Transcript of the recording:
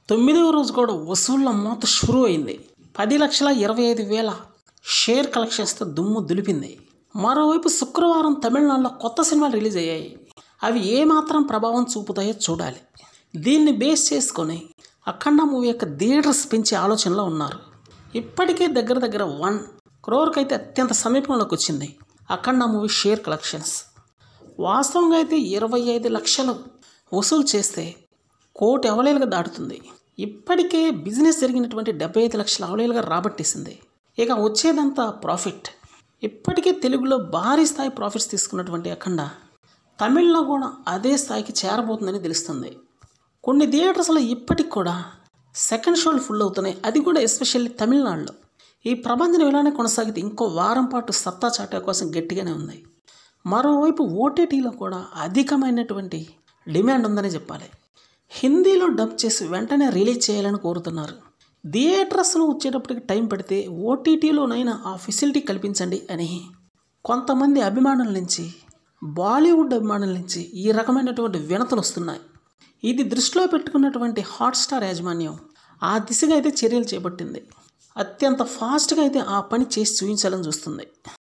తొమ్మిదవ రోజు కూడా వసూళ్ల మూత షురూ అయింది పది లక్షల ఇరవై ఐదు వేల షేర్ కలెక్షన్స్తో దుమ్ము దులిపింది మరోవైపు శుక్రవారం తమిళనాడులో కొత్త సినిమాలు రిలీజ్ అయ్యాయి అవి ఏమాత్రం ప్రభావం చూపుతాయో చూడాలి దీన్ని బేస్ చేసుకొని అఖండ మూవీ యొక్క థియేటర్స్ పెంచే ఆలోచనలో ఉన్నారు ఇప్పటికే దగ్గర దగ్గర వన్ క్రోర్కి అయితే అత్యంత సమీపంలోకి వచ్చింది అఖండ మూవీ షేర్ కలెక్షన్స్ వాస్తవంగా అయితే ఇరవై ఐదు లక్షలు వసూలు చేస్తే కోటి అవలేలుగా దాటుతుంది ఇప్పటికే బిజినెస్ జరిగినటువంటి డెబ్బై ఐదు లక్షల అవలేలుగా రాబట్టేసింది ఇక వచ్చేదంతా ప్రాఫిట్ ఇప్పటికే తెలుగులో భారీ స్థాయి ప్రాఫిట్స్ తీసుకున్నటువంటి అఖండ తమిళ్లో కూడా అదే స్థాయికి చేరబోతుందని తెలుస్తుంది కొన్ని థియేటర్స్లో ఇప్పటికి కూడా సెకండ్ షోలు ఫుల్ అవుతున్నాయి అది కూడా ఎస్పెషల్లీ తమిళనాడులో ఈ ప్రపంచం ఇలానే కొనసాగితే ఇంకో వారం పాటు సత్తా చాటే కోసం గట్టిగానే ఉంది మరోవైపు ఓటీటీలో కూడా అధికమైనటువంటి డిమాండ్ ఉందని చెప్పాలి హిందీలో డబ్ చేసి వెంటనే రిలీజ్ చేయాలని కోరుతున్నారు థియేటర్స్లో వచ్చేటప్పటికి టైం పడితే ఓటీటీలోనైనా ఆ ఫెసిలిటీ కల్పించండి అని కొంతమంది అభిమానుల నుంచి బాలీవుడ్ అభిమానుల నుంచి ఈ రకమైనటువంటి వినతులు వస్తున్నాయి ఇది దృష్టిలో పెట్టుకున్నటువంటి హాట్స్టార్ యాజమాన్యం ఆ దిశగా అయితే చర్యలు చేపట్టింది అత్యంత ఫాస్ట్గా అయితే ఆ పని చేసి చూపించాలని చూస్తుంది